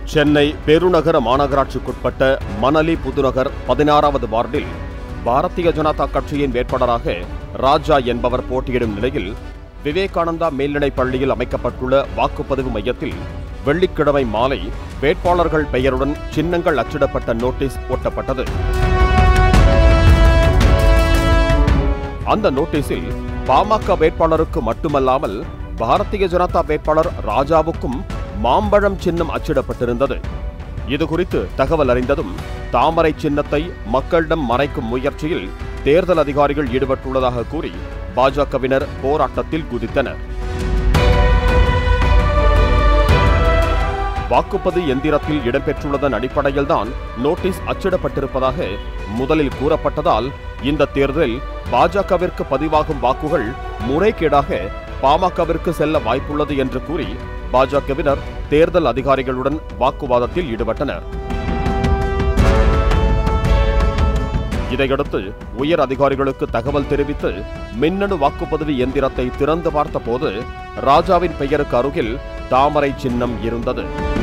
சென்னை பெருநகர மாநகராட்சிக்குட்பட்ட மணலி புதுநகர் பதினாறாவது வார்டில் பாரதிய ஜனதா கட்சியின் வேட்பாளராக ராஜா என்பவர் போட்டியிடும் நிலையில் விவேகானந்தா மேல்நிலைப் பள்ளியில் அமைக்கப்பட்டுள்ள வாக்குப்பதிவு மையத்தில் வெள்ளிக்கிழமை மாலை வேட்பாளர்கள் பெயருடன் சின்னங்கள் அச்சிடப்பட்ட நோட்டீஸ் ஒட்டப்பட்டது அந்த நோட்டீஸில் பாமக வேட்பாளருக்கு மட்டுமல்லாமல் பாரதிய ஜனதா வேட்பாளர் ராஜாவுக்கும் மாம்பழம் சின்னம் அச்சிடப்பட்டிருந்தது இதுகுறித்து தகவல் அறிந்ததும் தாமரை சின்னத்தை மக்களிடம் மறைக்கும் முயற்சியில் தேர்தல் அதிகாரிகள் ஈடுபட்டுள்ளதாக கூறி பாஜகவினர் போராட்டத்தில் குதித்தனர் வாக்குப்பதிவு எந்திரத்தில் இடம்பெற்றுள்ளதன் அடிப்படையில்தான் நோட்டீஸ் அச்சிடப்பட்டிருப்பதாக முதலில் கூறப்பட்டதால் இந்த தேர்தலில் பாஜகவிற்கு பதிவாகும் வாக்குகள் முறைகேடாக பாமகவிற்கு செல்ல வாய்ப்புள்ளது என்று கூறி பாஜகவினர் தேர்தல் அதிகாரிகளுடன் வாக்குவாதத்தில் ஈடுபட்டனர் இதையடுத்து உயர் அதிகாரிகளுக்கு தகவல் தெரிவித்து மின்னணு வாக்குப்பதிவு எந்திரத்தை திறந்து பார்த்தபோது ராஜாவின் பெயருக்கு அருகில் தாமரை சின்னம் இருந்தது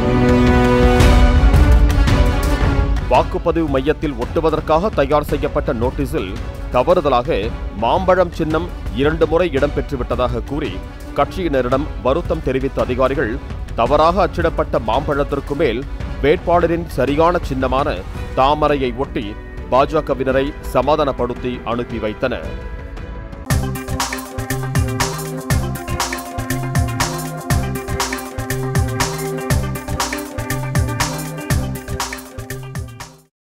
வாக்குப்பதிவு மையத்தில் ஒட்டுவதற்காக தயார் செய்யப்பட்ட நோட்டீஸில் தவறுதலாக மாம்பழம் சின்னம் இரண்டு முறை இடம்பெற்று விட்டதாக கூறி கட்சியினரிடம் வருத்தம் தெரிவித்த அதிகாரிகள் தவறாக அச்சிடப்பட்ட மாம்பழத்திற்கு மேல் வேட்பாளரின் சரியான சின்னமான தாமரையை ஒட்டி பாஜகவினரை சமாதானப்படுத்தி அனுப்பி வைத்தனர்